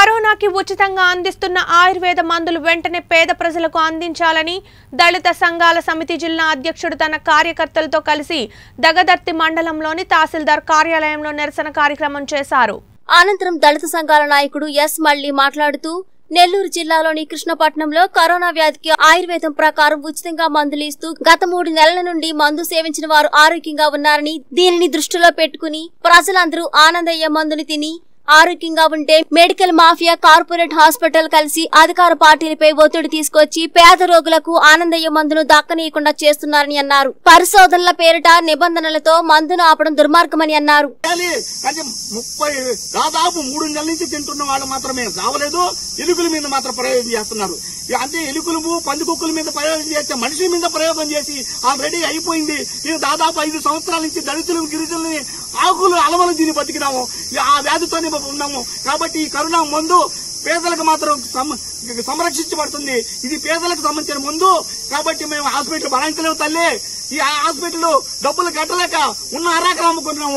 కరోనాకి ఉచితంగా అందిస్తున్న ఆయుర్వేద మందులు వెంటనే పేద ప్రజలకు అందించాలని దళిత సంఘాల సమితి జిల్లా అధ్యక్షుడు తన కార్యకర్తలతో కలిసి దగదర్తి మండలంలోని తహసీల్దార్ కార్యాలయంలో నిరసన కార్యక్రమం చేశారు అనంతరం దళిత సంఘాల నాయకుడు ఎస్ మల్లి మాట్లాడుతూ నెల్లూరు జిల్లాలోని కృష్ణపట్నంలో కరోనా వ్యాధికి ఆయుర్వేదం ప్రకారం ఉచితంగా మందులు ఇస్తూ గత మూడు నెలల నుండి మందు సేవించిన వారు ఆరోగ్యంగా ఉన్నారని దీనిని దృష్టిలో పెట్టుకుని ప్రజలందరూ ఆనందయ్య మందుని తిని ఆరోగ్యంగా ఉంటే మెడికల్ మాఫియా కార్పొరేట్ హాస్పిటల్ కలిసి అధికార పార్టీలపై ఒత్తిడి తీసుకొచ్చి పేద రోగులకు ఆనందయ్య మందును దక్కనీయకుండా చేస్తున్నారని అన్నారు పరిశోధనల పేరిట నిబంధనలతో మందును ఆపడం దుర్మార్గమని అన్నారు చేయాలి కానీ ముప్పై దాదాపు మూడు నెలల నుంచి తింటున్న వాళ్ళు మాత్రమే చావలేదు ఎలుకల మీద మాత్రం ప్రయోగం చేస్తున్నారు ఇక అంటే ఎలుకలు పందికొక్కుల మీద ప్రయోగం చేస్తే మనిషి మీద ప్రయోగం చేసి ఆల్రెడీ అయిపోయింది ఇది దాదాపు ఐదు సంవత్సరాల నుంచి దళితులను గిరిజనులని ఆకులు అలమలు తిని బతికినాము ఇక ఆ వ్యాధితోనే ఉన్నాము కాబట్టి ఈ కరోనా మందు పేదలకు మాత్రం సమ- సంరక్షించబడుతుంది ఇది పేదలకు సంబంధించిన ముందు కాబట్టి మేము హాస్పిటల్ భరించలేము తల్లి ఈ హాస్పిటల్ డబ్బులు కట్టలేక ఉన్న అరాకలు అమ్ముకున్నాము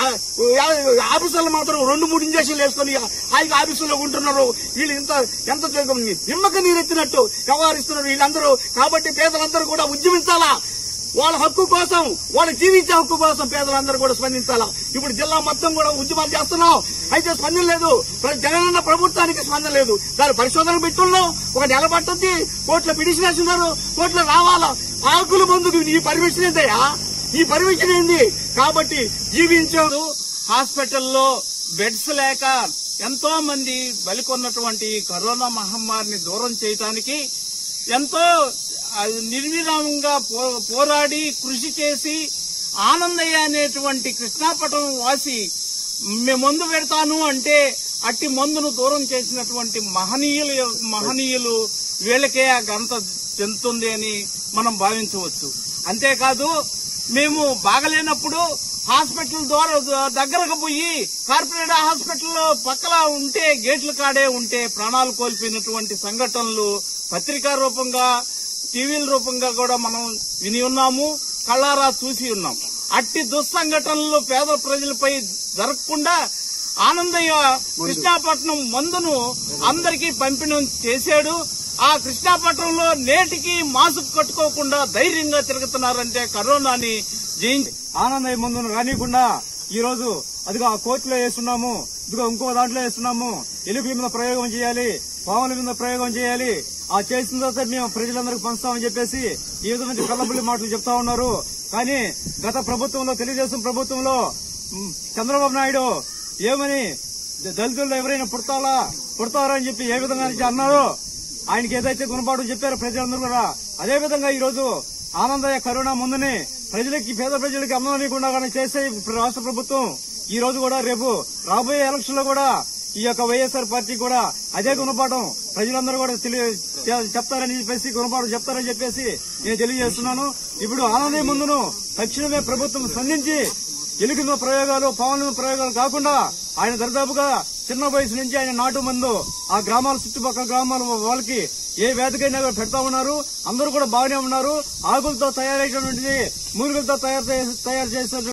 ఆఫీసర్లు మాత్రం రెండు మూడు ఇంజక్షన్లు వేసుకుని హాయిగా ఆఫీసుల్లో ఉంటున్నారు వీళ్ళు ఇంత ఎంత నిమ్మక నీరెత్తినట్టు వ్యవహరిస్తున్నారు వీళ్ళందరూ కాబట్టి పేదలందరూ కూడా ఉద్యమించాలా వాళ్ళ హక్కు కోసం వాళ్ళ జీవించే హక్కు కోసం పేదలందరూ కూడా స్పందించాలా ఇప్పుడు జిల్లా మొత్తం కూడా ఉద్యమాలు చేస్తున్నాం అయితే స్పందన లేదు ప్ర- జగనన్న ప్రభుత్వానికి స్పందన లేదు దాని పరిశోధన పెట్టున్నాం ఒక నెల పట్టుద్ది కోర్టులో పిటిషన్ వేస్తున్నారు కోర్టులో రావాలా ఆకులు మందుకు ఈ పర్మిషన్ ఏందయ్యా ఈ పర్మిషన్ ఏంది కాబట్టి జీవించదు హాస్పిటల్లో బెడ్స్ లేక ఎంతో మంది బలికొన్నటువంటి కరోనా మహమ్మారిని దూరం చేయడానికి ఎంతో ఆ, నిర్విరామంగా పో- పోరాడి కృషి చేసి ఆనందయ్య అనేటువంటి కృష్ణాపటం వాసి మే మందు పెడతాను అంటే అట్టి మందును దూరం చేసినటువంటి మహనీయులు మహనీయులు వీళ్ళకే ఆ ఘనత చెందుతుంది అని మనం భావించవచ్చు అంతేకాదు మేము బాగలేనప్పుడు హాస్పిటల్ ద్వారా దగ్గరకు పోయి కార్పొరేట్ హాస్పిటల్లో పక్కల ఉంటే గేట్ల కాడే ఉంటే ప్రాణాలు కోల్పోయినటువంటి సంఘటనలు పత్రికా రూపంగా టీవీల రూపంగా కూడా మనం విని ఉన్నాము కళ్ళారా చూసి ఉన్నాం అట్టి దుస్సంఘటనలు పేద ప్రజలపై జరగకుండా ఆనందయ్య కృష్ణాపట్నం మందును అందరికీ పంపిణీ చేశాడు ఆ కృష్ణాపట్నంలో నేటికి మాస్క్ కట్టుకోకుండా ధైర్యంగా తిరుగుతున్నారంటే కరోనాని జయించి ఆనందయ్య ముందును రానియకుండా ఈ రోజు అదిగో ఆ కోర్టులో వేస్తున్నాము ఇదిగో ఇంకో దాంట్లో వేస్తున్నాము ఎలుకల మీద ప్రయోగం చేయాలి పాముల మీద ప్రయోగం చేయాలి ఆ చేసిన తర్వాత మేము ప్రజలందరికీ పంచుతామని చెప్పేసి ఈ విధమైన కళ్ళబుల్లి మాటలు చెప్తా ఉన్నారు కానీ గత ప్రభుత్వంలో తెలుగుదేశం ప్రభుత్వంలో మ్, చంద్రబాబు నాయుడు ఏమని ద- దళితుల్లో ఎవరైనా పుడతాలా పుడతారా అని చెప్పి ఏ విధంగా అయితే అన్నారో ఆయనకి ఏదైతే గుణపాఠం చెప్పారో ప్రజలందరూ కూడా అదే విధంగా ఈ రోజు ఆనందయ్య కరోనా ముందుని ప్రజలకి పేద ప్రజలకి అందనీయకుండా చేసే రాష్ట్ర ప్రభుత్వం ఈ రోజు కూడా రేపు రాబోయే ఎలక్షన్ లో కూడా ఈ యొక్క వైఎస్ఆర్ పార్టీ కూడా అదే గుణపాఠం ప్రజలందరూ కూడా తెలియ చె- చెప్తారని చెప్పేసి గుణపాఠం చెప్తారని చెప్పేసి నేను తెలియజేస్తున్నాను ఇప్పుడు ఆనందయ్య ముందును తక్షణమే ప్రభుత్వం స్పందించి ఎలుకల ప్రయోగాలు పావుల ప్రయోగాలు కాకుండా ఆయన దరిదాపుగా చిన్న వయసు నుంచి ఆయన నాటు మందు ఆ గ్రామాల చుట్టుపక్కల గ్రామాల వాళ్ళకి ఏ వేదికైనా కూడా పెడతా ఉన్నారు అందరూ కూడా బాగానే ఉన్నారు ఆకులతో తయారైనటువంటి మూలికలతో తయారు చేసి- తయారు చేసిన